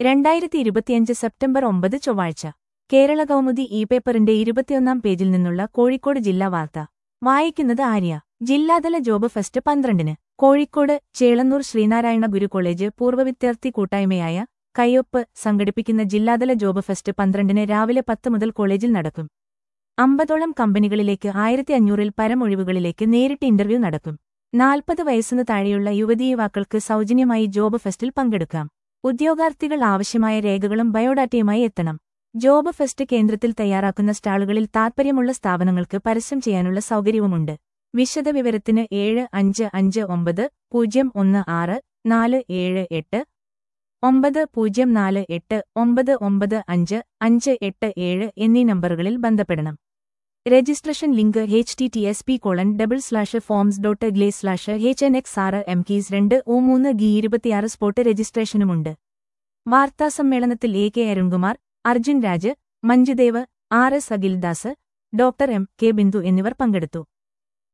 രണ്ടായിരത്തി ഇരുപത്തിയഞ്ച് സെപ്റ്റംബർ ഒമ്പത് ചൊവ്വാഴ്ച കേരള കൗമുദി ഇ പേപ്പറിന്റെ ഇരുപത്തിയൊന്നാം പേജിൽ നിന്നുള്ള കോഴിക്കോട് ജില്ലാ വാർത്ത വായിക്കുന്നത് ആര്യ ജില്ലാതല ജോബ് ഫെസ്റ്റ് പന്ത്രണ്ടിന് കോഴിക്കോട് ചേളന്നൂർ ശ്രീനാരായണ ഗുരു കോളേജ് പൂർവ്വ വിദ്യാർത്ഥി കൂട്ടായ്മയായ കയ്യൊപ്പ് സംഘടിപ്പിക്കുന്ന ജില്ലാതല ജോബ് ഫെസ്റ്റ് പന്ത്രണ്ടിന് രാവിലെ പത്ത് മുതൽ കോളേജിൽ നടക്കും അമ്പതോളം കമ്പനികളിലേക്ക് ആയിരത്തി അഞ്ഞൂറിൽ പരം ഒഴിവുകളിലേക്ക് നേരിട്ട് ഇന്റർവ്യൂ നടക്കും നാൽപ്പത് വയസ്സിന് താഴെയുള്ള യുവതീ യുവാക്കൾക്ക് സൗജന്യമായി ജോബ് ഫെസ്റ്റിൽ പങ്കെടുക്കാം ഉദ്യോഗാർത്ഥികൾ ആവശ്യമായ രേഖകളും ബയോഡാറ്റയുമായി എത്തണം ജോബ് ഫെസ്റ്റ് കേന്ദ്രത്തിൽ തയ്യാറാക്കുന്ന സ്റ്റാളുകളിൽ താൽപ്പര്യമുള്ള സ്ഥാപനങ്ങൾക്ക് പരസ്യം ചെയ്യാനുള്ള സൗകര്യവുമുണ്ട് വിശദവിവരത്തിന് ഏഴ് അഞ്ച് അഞ്ച് ഒമ്പത് പൂജ്യം ഒന്ന് ആറ് നാല് ഏഴ് എട്ട് ഒമ്പത് പൂജ്യം നാല് എട്ട് ഒമ്പത് ഒമ്പത് അഞ്ച് അഞ്ച് എട്ട് ഏഴ് എന്നീ നമ്പറുകളിൽ ബന്ധപ്പെടണം registration link H T T S P colon double slash forms dot gle slash H N X ആറ് എം കീസ് രണ്ട് ഓ മൂന്ന് ഗി ഇരുപത്തിയാറ് സ്പോട്ട് രജിസ്ട്രേഷനുമുണ്ട് വാർത്താസമ്മേളനത്തിൽ A K Arunkumar Arjun Raj Manjudev R S Akhildas doctor M K Bindu എന്നിവർ പങ്കെടുത്തു